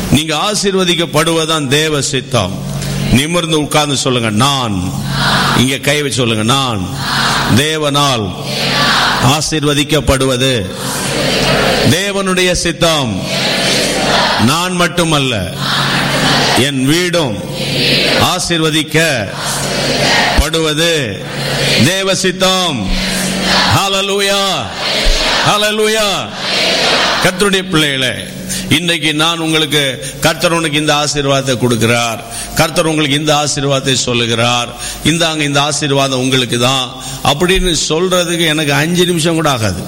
நீங்க ஆசீர்வதிக்கப்படுவதுதான் தேவ சித்தம் நிமிர்ந்து உட்கார்ந்து சொல்லுங்க நான் இங்க கை வச்சு சொல்லுங்க நான் தேவனால் ஆசீர்வதிக்கப்படுவது தேவனுடைய சித்தம் நான் மட்டுமல்ல என் வீடும் ஆசீர்வதிக்கப்படுவது தேவ சித்தம் ஹalleluya ஹalleluya கர்த்தருடைய பிள்ளைகளே இன்றைக்கு நான் உங்களுக்கு கர்த்தர் உனக்கு இந்த ஆசீர்வாதத்தை கொடுக்கிறார் கர்த்தர் உங்களுக்கு இந்த ஆசீர்வாதத்தை சொல்லுகிறார் இந்தாங்க இந்த ஆசீர்வாதம் உங்களுக்கு தான் அப்படின்னு சொல்றதுக்கு எனக்கு அஞ்சு நிமிஷம் கூட ஆகாது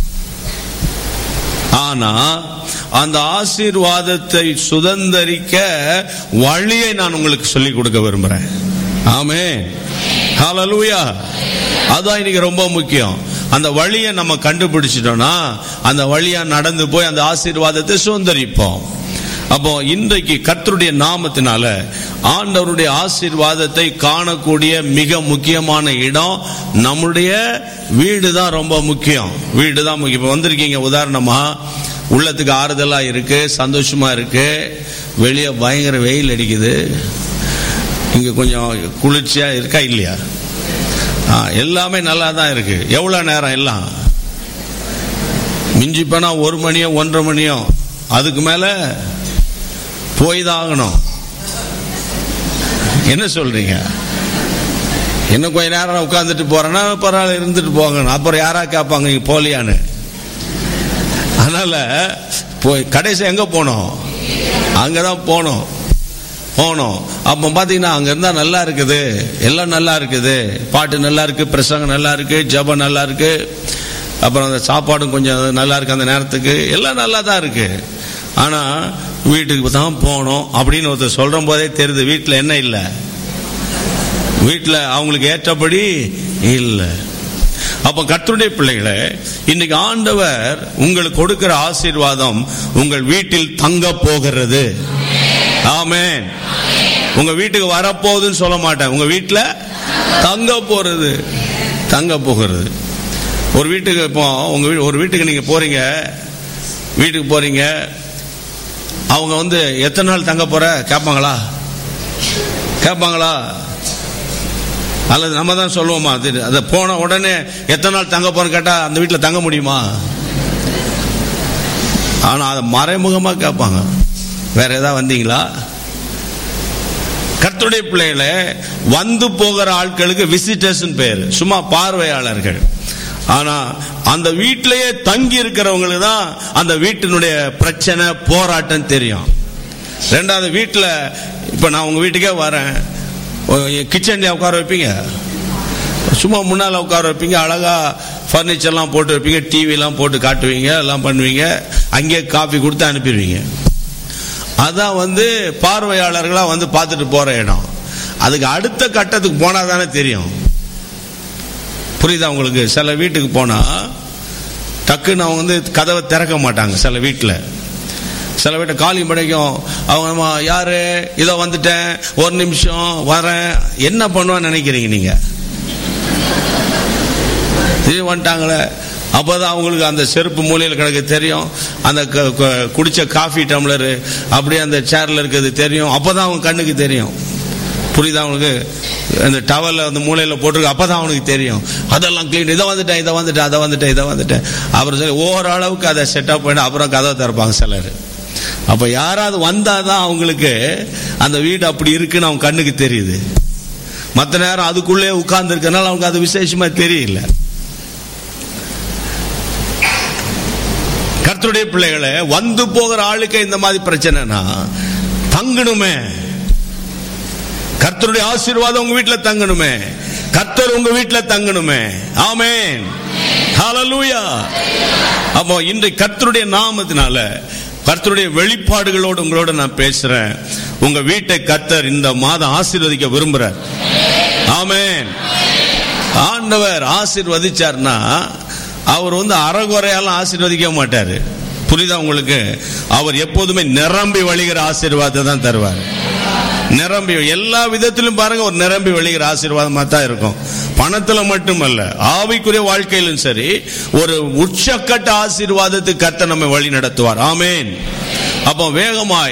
ஆனா அந்த ஆசீர்வாதத்தை சுதந்தரிக்க வழியை நான் உங்களுக்கு சொல்லிக் கொடுக்க விரும்புறேன் ஆமே ஹalleluya அதான் இன்னைக்கு ரொம்ப முக்கியம் அந்த வழியை நம்ம கண்டுபிடிச்சிட்டோம்னா அந்த வழியா நடந்து போய் அந்த ஆசீர்வாதத்தை சுதந்தரிப்போம் அப்போ இன்றைக்கு கர்த்தருடைய நாமத்தினால ஆண்டவருடைய ஆசீர்வாதத்தை காணக்கூடிய மிக முக்கியமான இடம் நம்முடைய வீடு தான் ரொம்ப முக்கியம் வீடு தான் முக்கியம் இப்போ வந்திருக்கீங்க உதாரணமா உள்ளத்துக்கு ஆறுதலா இருக்கு சந்தோஷமா இருக்கு வெளியே பயங்கர வெயில் அடிக்குது இங்க கொஞ்சம் குளிர்ச்சியா இருக்கா இல்லையா ஆ, எல்லாமே நல்லா தான் இருக்கு எவ்வளவு நேரம் எல்லாம் மிஞ்சி போனா ஒரு மணியோ ஒன்றரை மணியோ அதுக்கு மேல போய் தான் ஆகணும் என்ன சொல்றீங்க இன்னும் கொஞ்ச நேரம் உட்காந்துட்டு போறேன்னா பரவாயில்ல இருந்துட்டு போங்க அப்புறம் யாரா கேட்பாங்க நீங்க போலியான்னு அதனால போய் கடைசி எங்க போனோம் அங்கதான் போனோம் போனோம் அப்போ பார்த்தீங்கன்னா அங்கே இருந்தால் நல்லா இருக்குது எல்லாம் நல்லா இருக்குது பாட்டு நல்லா இருக்கு பிரசங்கம் நல்லா இருக்கு ஜெபம் நல்லா இருக்கு அப்புறம் அந்த சாப்பாடும் கொஞ்சம் நல்லா இருக்கு அந்த நேரத்துக்கு எல்லாம் நல்லா தான் இருக்கு ஆனால் வீட்டுக்கு தான் போகணும் அப்படின்னு ஒருத்தர் சொல்ற போதே தெரியுது வீட்டில் என்ன இல்லை வீட்டில் அவங்களுக்கு ஏற்றபடி இல்லை அப்ப கர்த்தருடைய பிள்ளைகளே இன்னைக்கு ஆண்டவர் உங்களுக்கு கொடுக்கிற ஆசீர்வாதம் உங்கள் வீட்டில் தங்க போகிறது ஆமென் உங்க வீட்டுக்கு வரப்போகுதுன்னு சொல்ல மாட்டேன் உங்க வீட்டுல தங்க போறது தங்க போகிறது ஒரு வீட்டுக்கு இப்போ உங்க வீ- ஒரு வீட்டுக்கு நீங்க போறீங்க வீட்டுக்கு போறீங்க அவங்க வந்து எத்தனை நாள் தங்க போற கேட்பாங்களா கேட்பாங்களா அல்லது நம்ம தான் சொல்லுவோமா அது அதை போன உடனே எத்தனை நாள் தங்க போறேன்னு கேட்டா அந்த வீட்டில் தங்க முடியுமா ஆனா அதை மறைமுகமா கேட்பாங்க வேற ஏதாவது வந்தீங்களா கர்த்தருடைய பிள்ளைகளை வந்து போகிற ஆட்களுக்கு விசிட்டர்ஸ் பேர் சும்மா பார்வையாளர்கள் ஆனா அந்த வீட்டிலேயே தங்கி இருக்கிறவங்களுக்கு தான் அந்த வீட்டினுடைய பிரச்சனை போராட்டம் தெரியும் ரெண்டாவது வீட்டில் இப்ப நான் உங்க வீட்டுக்கே வரேன் கிச்சன்ல உட்கார வைப்பீங்க சும்மா முன்னால உட்கார வைப்பீங்க அழகா ஃபர்னிச்சர்லாம் போட்டு வைப்பீங்க டிவிலாம் போட்டு காட்டுவீங்க எல்லாம் பண்ணுவீங்க அங்கேயே காஃபி கொடுத்து அனுப்பிடுவீங்க அதான் வந்து பார்வையாளர்களா வந்து பார்த்துட்டு போற இடம் அதுக்கு அடுத்த கட்டத்துக்கு போனா தானே தெரியும் புரியுதா உங்களுக்கு சில வீட்டுக்கு போனா டக்குன்னு அவங்க வந்து கதவை திறக்க மாட்டாங்க சில வீட்டில் சில வீட்டை காலி படைக்கும் அவங்க அம்மா, யாரு இதோ வந்துட்டேன் ஒரு நிமிஷம் வரேன் என்ன பண்ணுவான்னு நினைக்கிறீங்க நீங்க திடீர்னு வந்துட்டாங்களே அப்போதான் அவங்களுக்கு அந்த செருப்பு மூலையில் கிடக்கு தெரியும் அந்த க- க- குடிச்ச காஃபி டம்ளர் அப்படியே அந்த சேர்ல இருக்கிறது தெரியும் அப்போதான் அவங்க கண்ணுக்கு தெரியும் புரியுதா அவங்களுக்கு அந்த டவல்ல அந்த மூலையில போட்டிருக்கு அப்பதான் அவனுக்கு தெரியும் அதெல்லாம் க்ளீன் இதை வந்துட்டேன் இதை வந்துட்டேன் அதை வந்துட்டேன் இதை வந்துட்டேன் அப்புறம் சரி ஓரளவுக்கு அதை செட்டப் பண்ணி அப்புறம் கதவை திறப்பாங்க சிலர் அப்ப யாராவது வந்தாதான் அவங்களுக்கு அந்த வீடு அப்படி இருக்குன்னு அவங்க கண்ணுக்கு தெரியுது மற்ற நேரம் அதுக்குள்ளே உட்கார்ந்து இருக்கனால அவங்க அது விசேஷமா தெரியல கர்த்தருடைய பிள்ளைகளை வந்து போகிற ஆளுக்கு இந்த மாதிரி பிரச்சனைனா தங்கணுமே கர்த்தருடைய ஆசீர்வாதம் உங்க வீட்டுல தங்கணுமே கர்த்தர் உங்க வீட்டுல தங்கணுமே ஆமென் ஹalleluya அப்போ இன்றைக்கு கர்த்தருடைய நாமத்தினால கர்த்தருடைய வெளிப்பாடுகளோடு உங்களோட நான் பேசுறேன் உங்க வீட்டை கர்த்தர் இந்த மாதம் ஆசீர்வதிக்க விரும்புறார் ஆமென் ஆண்டவர் ஆசீர்வதிச்சார்னா அவர் வந்து அறகுறையாலும் ஆசீர்வதிக்க மாட்டாரு புரியுதா உங்களுக்கு அவர் எப்போதுமே நிரம்பி வழிகிற ஆசீர்வாதத்தை தான் தருவார் நிரம்பி எல்லா விதத்திலும் பாருங்க ஒரு நிரம்பி வழிகிற ஆசீர்வாதமா தான் இருக்கும் பணத்துல மட்டுமல்ல ஆவிக்குரிய வாழ்க்கையிலும் சரி ஒரு உச்சக்கட்ட ஆசீர்வாதத்துக்கு கர்த்தர் நம்மை வழி நடத்துவார் ஆமேன் அப்போ வேகமாய்